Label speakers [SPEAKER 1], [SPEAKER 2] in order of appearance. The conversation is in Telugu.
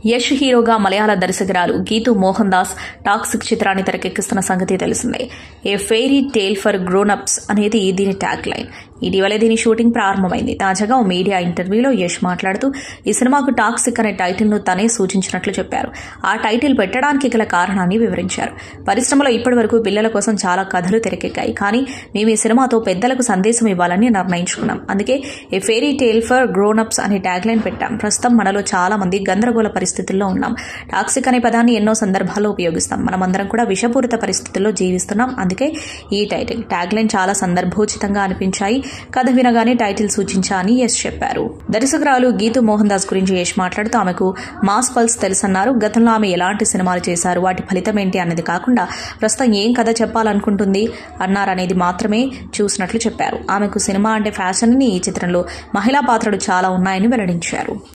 [SPEAKER 1] యష్ హీరోగా మలయాళ దర్శకురాలు గీతు మోహన్ దాస్ టాక్సిక్ చిత్రాన్ని తెరకెక్కిస్తున్న సంగతి తెలిసిందే a fairy tale for grownups అనేది దీని ట్యాగ్ లైన్ ఇటీవలే దీని షూటింగ్ ప్రారంభమైంది తాజాగా ఓ మీడియా ఇంటర్వ్యూలో యష్ మాట్లాడుతూ ఈ సినిమాకు టాక్సిక్ అనే టైటిల్ను తనే సూచించినట్లు చెప్పారు ఆ టైటిల్ పెట్టడానికి గల కారణాన్ని వివరించారు పరిశ్రమలో ఇప్పటి వరకు పిల్లల కోసం చాలా కథలు తెరకెక్కాయి కానీ మేము ఈ సినిమాతో పెద్దలకు సందేశం ఇవ్వాలని నిర్ణయించుకున్నాం అందుకే a fairy tale for grownups అనే ట్యాగ్ లైన్ పెట్టాం ప్రస్తుతం మనలో చాలా మంది గందరగోళ పరిస్థితుల్లో ఉన్నాం టాక్సిక్ అనే పదాన్ని ఎన్నో సందర్భాల్లో ఉపయోగిస్తాం మనమందరం కూడా విషపూరిత పరిస్థితుల్లో జీవిస్తున్నాం అందుకే ఈ టైటిల్ ట్యాగ్ లైన్ చాలా సందర్భోచితంగా అనిపించాయి కథ వినగానే టైటిల్ సూచించా అని యశ్ చెప్పారు దర్శకురాలు గీతు మోహన్ దాస్ గురించి యశ్ మాట్లాడుతూ ఆమెకు మాస్ పల్స్ తెలుసన్నారు గతంలో ఆమె ఎలాంటి సినిమాలు చేశారు వాటి ఫలితం ఏంటి అన్నది కాకుండా ప్రస్తుతం ఏం కథ చెప్పాలనుకుంటుంది అన్నారనేది మాత్రమే చూసినట్లు చెప్పారు ఆమెకు సినిమా అంటే ఫ్యాషన్ అని ఈ చిత్రంలో మహిళా పాత్రలు చాలా ఉన్నాయని వెల్లడించారు